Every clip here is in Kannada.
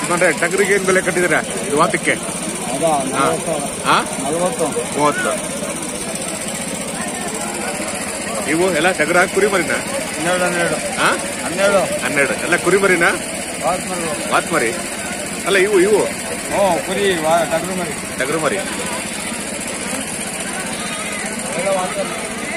ಯಜಮಾನ್ರೆ ಟಗರಿಗೆ ಏನ್ ಬೆಲೆ ಕಟ್ಟಿದ್ದೀರಾ ಇದು ವಾತಕ್ಕೆ ಅದಾ ಹಾ ಹಾ ನಲವತ್ತು ಮೂವತ್ತು ಇವು ಎಲ್ಲ ಟಗರ ಕುರಿ ಮರಿನ ಹನ್ನೆರಡು ಹನ್ನೆರಡು ಹಾ ಹನ್ನೆರಡು ಹನ್ನೆರಡು ಎಲ್ಲ ಕುರಿ ಮರಿನ ವಾಸ್ಮಲ್ಲು ವಾತ್ ಮರಿ ಅಲ್ಲ ಇವು ಇವು ಹ್ಞೂ ಕುರಿ ವಾ ಟಗರು ಮರಿ ಟಗರು ಮರಿ ಎಲ್ಲ ವಾಸ್ಮಲ್ಲು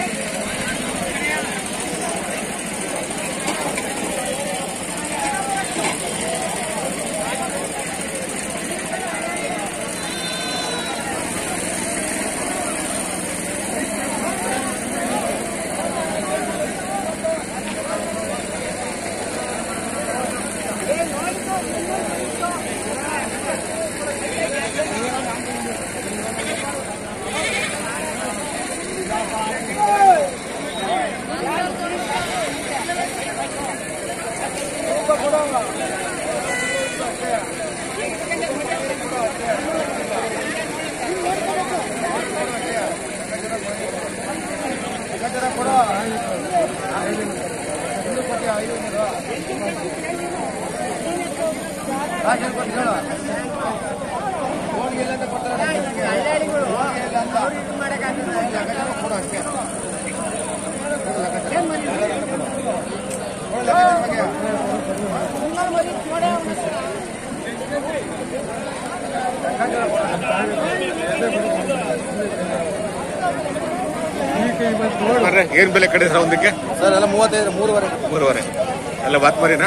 ಯಜಮಾನ್ರೆ ಏನ್ ಬೆಲೆ ಕಟ್ಟಿದ್ರ ಒಂದಕ್ಕೆ ಸರ್ ಎಲ್ಲ ಮೂವತ್ತೈದು ಮೂರುವರೆ ಮೂರುವರೆ ಎಲ್ಲ ವಾತ್ ಮರಿನಾ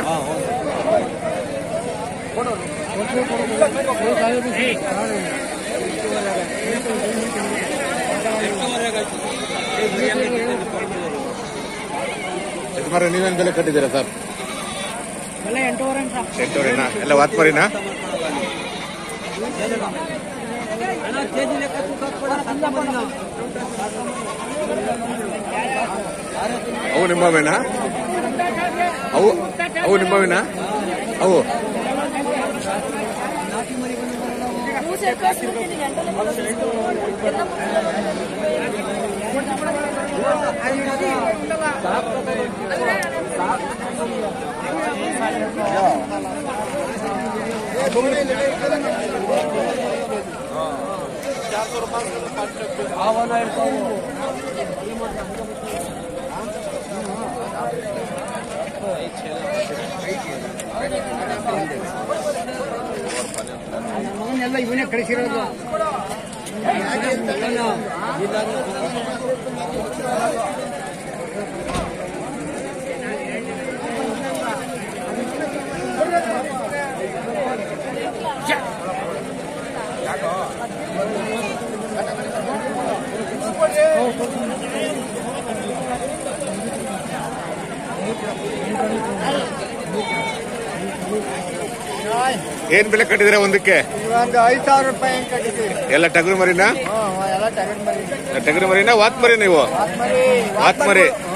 ಯಜಮಾನ್ರೆ ನೀವೇನ್ ಬೆಲೆ ಕಟ್ಟಿದ್ದೀರಾ ಸರ್ ಎಂಟೂವರೆನಾ ಎಲ್ಲ ವಾತ್ ಮರಿನಾ ಅವು ನಿಮ್ಮವೇನಾ ಅವು ಅವು ನಿಮ್ಮವೇನಾ ಅವು ಎಲ್ಲ ಇವನೇ ಕಳಿಸಿರೋದು ಏನ್ ಬೆಲೆ ಕಟ್ಟಿದಿರ ಒಂದಕ್ಕೆ ಒಂದು ಐದು ಸಾವಿರ ರೂಪಾಯಿ ಹೆಂಗ್ ಕಟ್ಟಿದ್ದೀವಿ ಎಲ್ಲ ಟಗರು ಮರಿನಾ ಹ್ಞೂ ಎಲ್ಲ ಟಗರ್ ಮರಿ ಟಗರು ಮರಿನಾ ವಾತ್ ಮರಿ ನೀವು ವಾತ್ ಮರಿ ವಾತ್ ಮರಿ. ಹ್ಞೂ.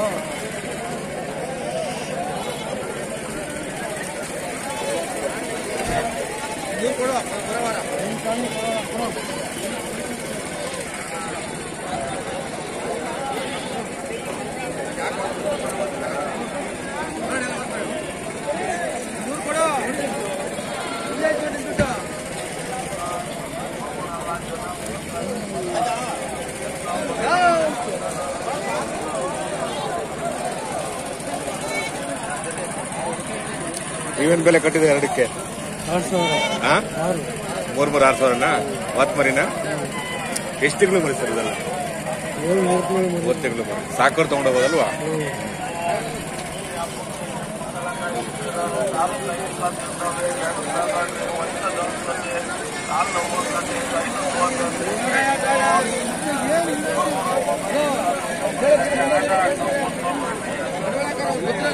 ನೀವೇನ್ ಬೆಲೆ ಕಟ್ಟಿದೆ ಎರಡಕ್ಕೆ ಆರು ಸಾವಿರ ಹಾ ಆರು ಮೂರ್ ಮೂರ್ ಆರ್ ಸಾವಿರನಾ ವಾತ್ ಮರಿನಾ ಎಷ್ಟು ತಿಂಗಳು ಮರಿ ಸರ್ ಇದೆಲ್ಲ ಏಳು ಮೂರು ತಿಂಗಳು ಮರಿ. ಮೂರ್ ತಿಂಗಳು ಮರಿ ಸಾಕೋರ್ ತಗೊಂಡೋಗೋದಲ್ವಾ ಹ್ಞೂ. ಯಜಮಾನ್ರೆ